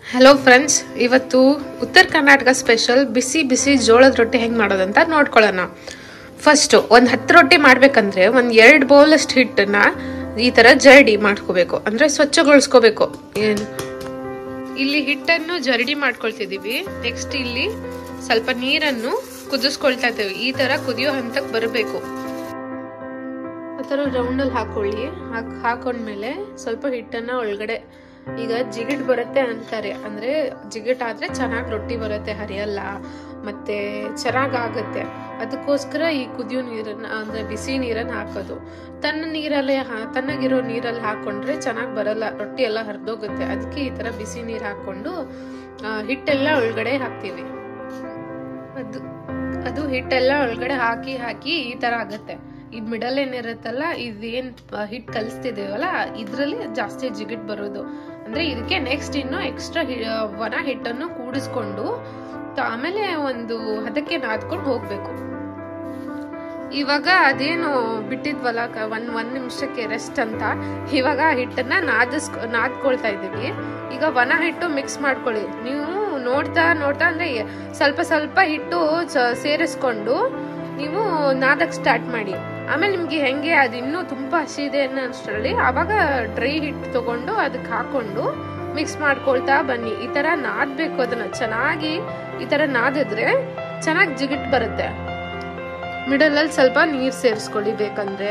hello friends ಇವತ್ತು ಉತ್ತರ Karnataka special ಬಿಸಿ ಬಿಸಿ ಜೋಳದ ರೊಟ್ಟಿ ಹೆಂಗೆ ಮಾಡೋದಂತ ನೋಡ್ಕೊಳ್ಳೋಣ ಫಸ್ಟು ಒಂದು ಹತ್ತು ರೊಟ್ಟಿ ಮಾಡಬೇಕಂದ್ರೆ ಒಂದು ಎರಡು ಬೌಲಷ್ಟು ಹಿಟ್ಟನ್ನ ಈ ಥರ ಜರಡಿ ಮಾಡ್ಕೋಬೇಕು ಅಂದರೆ ಸ್ವಚ್ಛಗೊಳಿಸ್ಕೋಬೇಕು ಏನು ಇಲ್ಲಿ ಹಿಟ್ಟನ್ನು ಜರಡಿ ಮಾಡ್ಕೊಳ್ತಿದ್ದೀವಿ ನೆಕ್ಸ್ಟ್ ಇಲ್ಲಿ ಸ್ವಲ್ಪ ನೀರನ್ನು ಕುದಿಸ್ಕೊಳ್ತಾ ಇದ್ದೇವೆ ಈ ಥರ ಕುದಿಯೋ ಹಂತಕ್ಕೆ ಬರಬೇಕು ಆ ಥರ ರೌಂಡಲ್ಲಿ ಹಾಕೊಳ್ಳಿ ಹಾಕ್ ಹಾಕೊಂಡ್ಮೇಲೆ ಸ್ವಲ್ಪ ಹಿಟ್ಟನ್ನ ಒಳಗಡೆ ಈಗ ಜಿಗಿಟ್ ಬರುತ್ತೆ ಅಂತಾರೆ ಅಂದ್ರೆ ಜಿಗಿಟ್ ಆದ್ರೆ ಚೆನ್ನಾಗಿ ರೊಟ್ಟಿ ಬರುತ್ತೆ ಹರಿಯಲ್ಲ ಮತ್ತೆ ಚೆನ್ನಾಗಾಗುತ್ತೆ ಅದಕ್ಕೋಸ್ಕರ ಈ ಕುದಿಯೋ ನೀರನ್ನ ಅಂದ್ರೆ ಬಿಸಿ ನೀರನ್ನ ಹಾಕೋದು ತನ್ನ ನೀರಲ್ಲೇ ಹಾ- ತಣ್ಣಗಿರೋ ನೀರಲ್ಲಿ ಹಾಕೊಂಡ್ರೆ ಚೆನ್ನಾಗಿ ಬರಲ್ಲ ರೊಟ್ಟಿ ಎಲ್ಲ ಹರಿದೋಗುತ್ತೆ ಅದಕ್ಕೆ ಈ ತರ ಬಿಸಿ ನೀರು ಹಾಕೊಂಡು ಆ, ಹಿಟ್ಟೆಲ್ಲ ಒಳಗಡೆ ಹಾಕ್ತೀವಿ ಅದು ಅದು ಹಿಟ್ಟೆಲ್ಲ ಒಳಗಡೆ ಹಾಕಿ ಹಾಕಿ ಈ ತರ ಆಗತ್ತೆ ಈ ಮಿಡಲ್ ಏನಿರುತ್ತಲ್ಲ ಇದೇನ್ ಹಿಟ್ ಕಲಿಸ್ತಿದೇವಲ್ಲ ಇದ್ರಲ್ಲಿ ಜಾಸ್ತಿ ಜಿಗಿಟ್ ಬರೋದು ಅಂದ್ರೆ ಇದಕ್ಕೆ ನೆಕ್ಸ್ಟ್ ಇನ್ನು ಎಕ್ಸ್ಟ್ರಾ ಒಣ ಹಿಟ್ಟನ್ನು ಕೂಡಿಸ್ಕೊಂಡು ತ- ಆಮೇಲೆ ಒಂದು ಹದಕ್ಕೆ ನಾದ್ಕೊಂಡು ಹೋಗ್ಬೇಕು ಇವಾಗ ಅದೇನು ಬಿಟ್ಟಿದ್ವಲ್ಲ ಕ- ಒಂದ್ ಒಂದ್ ನಿಮಿಷಕ್ಕೆ ರೆಸ್ಟ್ ಅಂತ ಇವಾಗ ಆ ಹಿಟ್ಟನ್ನ ನಾದಿಸ್ ನಾದ್ಕೊಳ್ತಾ ಇದೀವಿ ಈಗ ಒಣ ಹಿಟ್ಟು ಮಿಕ್ಸ್ ಮಾಡ್ಕೊಳ್ಳಿ ನೀವು ನೋಡ್ತಾ ನೋಡ್ತಾ ಅಂದ್ರೆ ಸ್ವಲ್ಪ ಸ್ವಲ್ಪ ಹಿಟ್ಟು ಸ- ಸೇರಿಸ್ಕೊಂಡು ನೀವು ನಾದಕ್ ಸ್ಟಾರ್ಟ್ ಮಾಡಿ ಆಮೇಲೆ ನಿಮ್ಗೆ ಹೆಂಗೆ ಅದು ಇನ್ನೂ ತುಂಬಾ ಹಸಿ ಇದೆ ಅನ್ನೋ ಅಷ್ಟರಲ್ಲಿ ಆವಾಗ ಡ್ರೈ ಹಿಟ್ಟು ತಗೊಂಡು ಅದಕ್ಕೆ ಹಾಕೊಂಡು ಮಿಕ್ಸ್ ಮಾಡ್ಕೊಳ್ತಾ ಬನ್ನಿ ಈ ತರ ನಾದ್ಬೇಕು ಅದನ್ನ ಚೆನ್ನಾಗಿ ಈ ತರ ನಾದಿದ್ರೆ ಚೆನ್ನಾಗಿ ಜಿಗಿಟ್ ಬರುತ್ತೆ ಮಿಡಲ್ ಅಲ್ಲಿ ಸ್ವಲ್ಪ ನೀರ್ ಸೇರಿಸ್ಕೊಳ್ಳಿ ಬೇಕಂದ್ರೆ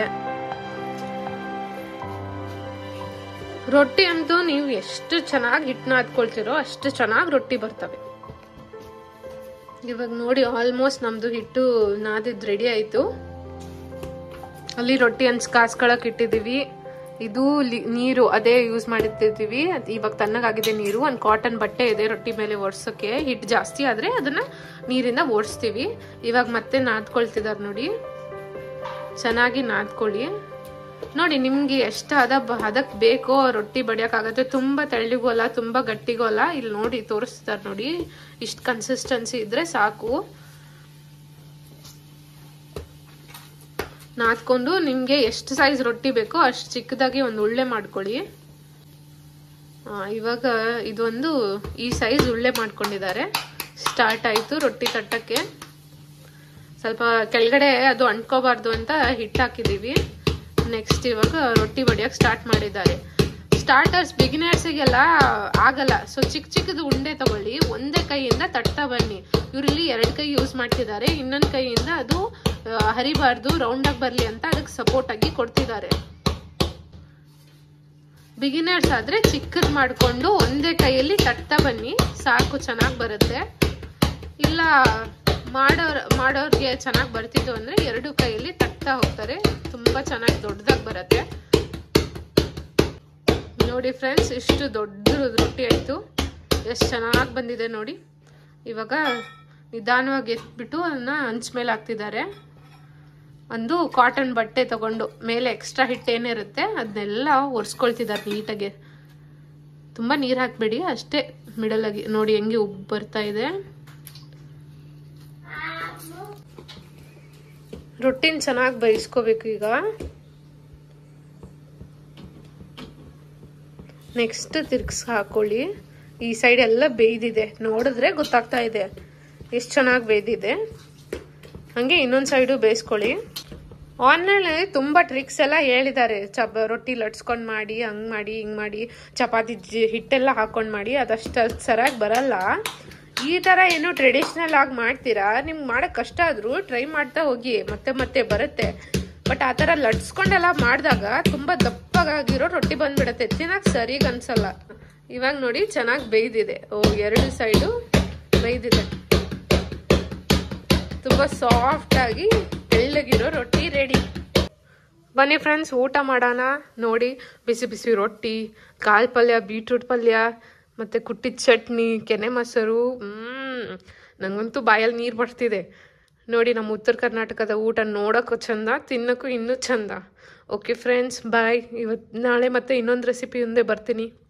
ರೊಟ್ಟಿ ಅಂತೂ ನೀವು ಎಷ್ಟು ಚೆನ್ನಾಗಿ ಹಿಟ್ಟು ನಾದ್ಕೊಳ್ತಿರೋ ಅಷ್ಟು ಚೆನ್ನಾಗಿ ರೊಟ್ಟಿ ಬರ್ತವೆ ಇವಾಗ ನೋಡಿ ಆಲ್ಮೋಸ್ಟ್ ನಮ್ದು ಹಿಟ್ಟು ನಾದಿದ್ ರೆಡಿ ಆಯ್ತು ಅಲ್ಲಿ ರೊಟ್ಟಿ ಹಂಚ್ ಕಾಸ್ಕೊಳಕ್ ಇಟ್ಟಿದೀವಿ ಇದು ಲಿ- ನೀರು ಅದೇ ಯೂಸ್ ಮಾಡಿರ್ತಿರ್ತೀವಿ ಅದ್ ಇವಾಗ ತಣ್ಣಗಾಗಿದೆ ನೀರು ಒಂದು ಕಾಟನ್ ಬಟ್ಟೆ ಇದೆ ರೊಟ್ಟಿ ಮೇಲೆ ಒರ್ಸೋಕೆ ಹಿಟ್ಟು ಜಾಸ್ತಿ ಆದ್ರೆ ಅದನ್ನ ನೀರಿಂದ ಓಡಿಸ್ತೀವಿ ಇವಾಗ ಮತ್ತೆ ನಾದ್ಕೊಳ್ತಿದಾರೆ ನೋಡಿ ಚೆನ್ನಾಗಿ ನಾದ್ಕೊಳ್ಳಿ ನೋಡಿ ನಿಮ್ಗೆ ಎಷ್ಟು ಹದ ಹದಕ್ ಬೇಕೋ ರೊಟ್ಟಿ ಬಡಿಯಕ್ಕಾಗತ್ತೆ ತುಂಬಾ ತೆಳ್ಳಗೂ ಅಲ್ಲ ತುಂಬಾ ಗಟ್ಟಿಗೂ ಅಲ್ಲ ಇಲ್ಲಿ ನೋಡಿ ತೋರಿಸ್ತಾರೆ ನೋಡಿ ಇಷ್ಟು ಕನ್ಸಿಸ್ಟೆನ್ಸಿ ಇದ್ರೆ ಸಾಕು ನಾದ್ಕೊಂಡು ನಿಮ್ಗೆ ಎಷ್ಟು ಸೈಜ್ ರೊಟ್ಟಿ ಬೇಕೋ ಅಷ್ಟು ಚಿಕ್ಕದಾಗಿ ಒಂದು ಉಳ್ಳೆ ಮಾಡ್ಕೊಳ್ಳಿ ಆ, ಇವಾಗ ಇದೊಂದು ಈ ಸೈಜ್ ಉಳ್ಳೆ ಮಾಡ್ಕೊಂಡಿದ್ದಾರೆ ಸ್ಟಾರ್ಟ್ ಆಯ್ತು ರೊಟ್ಟಿ ತಟ್ಟಕ್ಕೆ ಸ್ವಲ್ಪ ಕೆಳಗಡೆ ಅದು ಅಂಟ್ಕೋಬಾರ್ದು ಅಂತ ಹಿಟ್ಟು ಹಾಕಿದೀವಿ ನೆಕ್ಸ್ಟ್ ಇವಾಗ ರೊಟ್ಟಿ ಬಡಿಯಕ್ಕೆ ಸ್ಟಾರ್ಟ್ ಮಾಡಿದ್ದಾರೆ ಸ್ಟಾರ್ಟರ್ಸ್ ಬಿಗಿನರ್ಸಿಗೆಲ್ಲ ಆಗಲ್ಲ ಸೊ ಚಿಕ್ಕ ಚಿಕ್ಕದು ಉಂಡೆ ತಗೊಳ್ಳಿ ಒಂದೇ ಕೈಯಿಂದ ತಟ್ತಾ ಬನ್ನಿ ಇವರಲ್ಲಿ ಎರಡು ಕೈ ಯೂಸ್ ಮಾಡ್ತಿದ್ದಾರೆ ಇನ್ನೊಂದು ಕೈಯಿಂದ ಅದು ಆ, ಹರಿಬಾರ್ದು ರೌಂಡ್ ಆಗಿ ಬರ್ಲಿ ಅಂತ ಅದಕ್ಕೆ ಸಪೋರ್ಟ್ ಆಗಿ ಕೊಡ್ತಿದ್ದಾರೆ ಬಿಗಿನರ್ಸ್ ಆದ್ರೆ ಚಿಕ್ಕದ್ ಮಾಡ್ಕೊಂಡು ಒಂದೇ ಕೈಯಲ್ಲಿ ತಟ್ತಾ ಬನ್ನಿ ಸಾಕು ಚೆನ್ನಾಗಿ ಬರುತ್ತೆ ಇಲ್ಲ ಮಾಡೋರ್ ಮಾಡೋರ್ಗೆ ಚೆನ್ನಾಗಿ ಬರ್ತಿದ್ದು ಅಂದ್ರೆ ಎರಡು ಕೈಯಲ್ಲಿ ತಟ್ತಾ ಹೋಗ್ತಾರೆ ತುಂಬಾ ಚೆನ್ನಾಗಿ ದೊಡ್ಡದಾಗಿ ಬರುತ್ತೆ ನೋಡಿ ಫ್ರೆಂಡ್ಸ್ ಇಷ್ಟು ದೊಡ್ಡ ರೊಟ್ಟಿ ಆಯ್ತು ಎಷ್ಟು ಚೆನ್ನಾಗಿ ಬಂದಿದೆ ನೋಡಿ ಇವಾಗ ನಿಧಾನವಾಗಿ ಎತ್ಬಿಟ್ಟು ಅದನ್ನ ಹಂಚ್ ಮೇಲೆ ಹಾಕ್ತಿದ್ದಾರೆ ಒಂದು ಕಾಟನ್ ಬಟ್ಟೆ ತಗೊಂಡು ಮೇಲೆ ಎಕ್ಸ್ಟ್ರಾ ಹಿಟ್ಟು ಏನಿರುತ್ತೆ ಅದನ್ನೆಲ್ಲ ಒರೆಸ್ಕೊಳ್ತಿದ್ದಾರೆ ನೀಟಾಗಿ ತುಂಬ ನೀರು ಹಾಕ್ಬೇಡಿ ಅಷ್ಟೇ ಮಿಡಲ್ ಆಗಿ ನೋಡಿ ಹೆಂಗೆ ಉಬ್ಬು ಬರ್ತಾ ಇದೆ ರೊಟ್ಟಿನ ಚೆನ್ನಾಗಿ ಬೇಯಿಸ್ಕೋಬೇಕು ಈಗ ನೆಕ್ಸ್ಟ್ ತಿರ್ಗ್ಸ್ ಹಾಕೊಳ್ಳಿ ಈ ಸೈಡ್ ಎಲ್ಲ ಬೇಯ್ದಿದೆ ನೋಡಿದ್ರೆ ಗೊತ್ತಾಗ್ತಾ ಇದೆ ಎಷ್ಟು ಚೆನ್ನಾಗಿ ಬೇಯ್ದಿದೆ ಹಾಗೆ ಇನ್ನೊಂದು ಸೈಡು ಬೇಯಿಸ್ಕೊಳ್ಳಿ ಆನ್ಲೈನಲ್ಲಿ ತುಂಬ ಟ್ರಿಕ್ಸ್ ಎಲ್ಲ ಹೇಳಿದ್ದಾರೆ ಚಪ ರೊಟ್ಟಿ ಲಟ್ಸ್ಕೊಂಡು ಮಾಡಿ ಹಂಗೆ ಮಾಡಿ ಹಿಂಗೆ ಮಾಡಿ ಚಪಾತಿ ಜಿ- ಹಿಟ್ಟೆಲ್ಲ ಹಾಕೊಂಡು ಮಾಡಿ ಅದಷ್ಟು ಸರಿಯಾಗಿ ಬರಲ್ಲ ಈ ಥರ ಏನು ಟ್ರೆಡಿಷ್ನಲ್ ಆಗಿ ಮಾಡ್ತೀರಾ ನಿಮ್ಗೆ ಮಾಡೋಕ್ಕೆ ಕಷ್ಟ ಆದರೂ ಟ್ರೈ ಮಾಡ್ತಾ ಹೋಗಿ ಮತ್ತೆ ಮತ್ತೆ ಬರುತ್ತೆ ಬಟ್ ಆ ಥರ ಲಟ್ಸ್ಕೊಂಡೆಲ್ಲ ಮಾಡಿದಾಗ ತುಂಬ ದಪ್ಪಗಾಗಿರೋ ರೊಟ್ಟಿ ಬಂದ್ಬಿಡುತ್ತೆ ತಿನ್ನಕ್ಕೆ ಸರಿಗೆ ಅನ್ಸಲ್ಲ ಇವಾಗ ನೋಡಿ ಚೆನ್ನಾಗಿ ಬೇಯ್ದಿದೆ ಓ ಎರಡು ಸೈಡು ಬೇಯ್ದಿದೆ ತುಂಬ ಸಾಫ್ಟ್ ಆಗಿ ತೆಳ್ಳಗಿರೋ ರೊಟ್ಟಿ ರೆಡಿ ಬನ್ನಿ ಫ್ರೆಂಡ್ಸ್ ಊಟ ಮಾಡೋಣ ನೋಡಿ ಬಿಸಿ ಬಿಸಿ ರೊಟ್ಟಿ ಕಾಳು ಪಲ್ಯ ಬೀಟ್ರೂಟ್ ಪಲ್ಯ ಮತ್ತು ಕುಟ್ಟಿದ ಚಟ್ನಿ ಕೆನೆ ಮೊಸರು ಹ್ಮ್ ನನಗಂತೂ ಬಾಯಲ್ಲಿ ನೀರು ಬರ್ತಿದೆ ನೋಡಿ ನಮ್ಮ ಉತ್ತರ ಕರ್ನಾಟಕದ ಊಟ ನೋಡೋಕ್ಕೂ ಚಂದ ತಿನ್ನೋಕ್ಕೂ ಇನ್ನೂ ಚಂದ ಓಕೆ ಫ್ರೆಂಡ್ಸ್ ಬಾಯ್ ಇವತ್ತು ನಾಳೆ ಮತ್ತೆ ಇನ್ನೊಂದು ರೆಸಿಪಿ ಮುಂದೆ ಬರ್ತೀನಿ